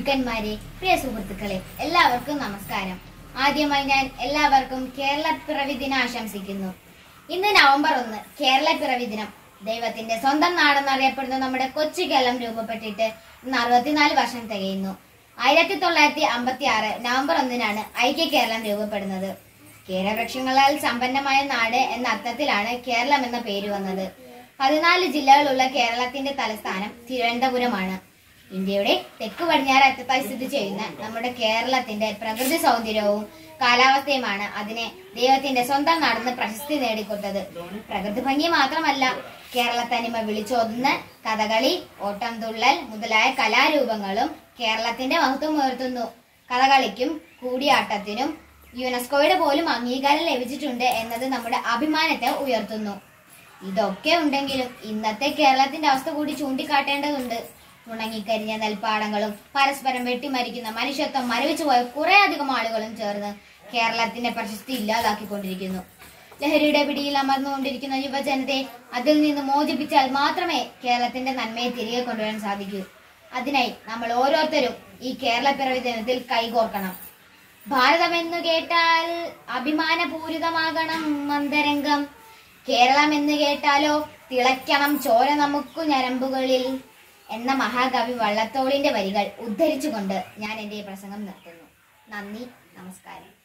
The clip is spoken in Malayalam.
ഗുരുക്കന്മാരെ പ്രിയ സുഹൃത്തുക്കളെ എല്ലാവർക്കും നമസ്കാരം ആദ്യമായി ഞാൻ എല്ലാവർക്കും കേരള പിറവി ദിനം ആശംസിക്കുന്നു ഇന്ന് നവംബർ ഒന്ന് കേരള പിറവി ദിനം ദൈവത്തിന്റെ സ്വന്തം നാടെന്നറിയപ്പെടുന്ന നമ്മുടെ കൊച്ചു കേരളം രൂപപ്പെട്ടിട്ട് ഇന്ന് അറുപത്തിനാല് വർഷം തികയുന്നു ആയിരത്തി തൊള്ളായിരത്തി അമ്പത്തി ആറ് നവംബർ ഒന്നിനാണ് ഐക്യ കേരളം രൂപപ്പെടുന്നത് കേരവൃക്ഷങ്ങളാൽ സമ്പന്നമായ നാട് എന്ന അർത്ഥത്തിലാണ് കേരളം എന്ന പേര് വന്നത് പതിനാല് ജില്ലകളുള്ള കേരളത്തിന്റെ തലസ്ഥാനം തിരുവനന്തപുരമാണ് ഇന്ത്യയുടെ തെക്ക് പടിഞ്ഞാറ് അറ്റത്തായി സ്ഥിതി ചെയ്യുന്ന നമ്മുടെ കേരളത്തിന്റെ പ്രകൃതി സൗന്ദര്യവും കാലാവസ്ഥയുമാണ് അതിനെ ദൈവത്തിന്റെ സ്വന്തം നടന്ന് പ്രശസ്തി നേടിക്കൊടുത്തത് പ്രകൃതി ഭംഗി മാത്രമല്ല കേരളത്തനിമ വിളിച്ചോതുന്ന കഥകളി ഓട്ടംതുള്ളൽ മുതലായ കലാരൂപങ്ങളും കേരളത്തിന്റെ മഹത്വം ഉയർത്തുന്നു കഥകളിക്കും കൂടിയാട്ടത്തിനും യുനെസ്കോയുടെ പോലും അംഗീകാരം ലഭിച്ചിട്ടുണ്ട് എന്നത് നമ്മുടെ അഭിമാനത്തെ ഉയർത്തുന്നു ഇതൊക്കെ ഉണ്ടെങ്കിലും ഇന്നത്തെ കേരളത്തിന്റെ അവസ്ഥ കൂടി ചൂണ്ടിക്കാട്ടേണ്ടതുണ്ട് ഉണങ്ങിക്കരിഞ്ഞ നെൽപ്പാടങ്ങളും പരസ്പരം വെട്ടിമരിക്കുന്ന മനുഷ്യത്വം മരവിച്ചു പോയ കുറെ അധികം ആളുകളും ചേർന്ന് കേരളത്തിന്റെ പ്രശസ്തി ഇല്ലാതാക്കിക്കൊണ്ടിരിക്കുന്നു ലഹരിയുടെ പിടിയിൽ അമർന്നുകൊണ്ടിരിക്കുന്ന യുവജനത്തെ അതിൽ നിന്ന് മോചിപ്പിച്ചാൽ മാത്രമേ കേരളത്തിന്റെ നന്മയെ തിരികെ കൊണ്ടുവരാൻ സാധിക്കൂ അതിനായി നമ്മൾ ഓരോരുത്തരും ഈ കേരള പിറവി ദിനത്തിൽ കൈകോർക്കണം ഭാരതം എന്ന് കേട്ടാൽ അഭിമാനപൂരിതമാകണം മന്ദരംഗം കേരളം എന്ന് കേട്ടാലോ തിളയ്ക്കണം ചോര നമുക്കു ഞരമ്പുകളിൽ എന്ന മഹാകവി വള്ളത്തോളിന്റെ വരികൾ ഉദ്ധരിച്ചുകൊണ്ട് ഞാൻ എന്റെ ഈ പ്രസംഗം നിർത്തുന്നു നന്ദി നമസ്കാരം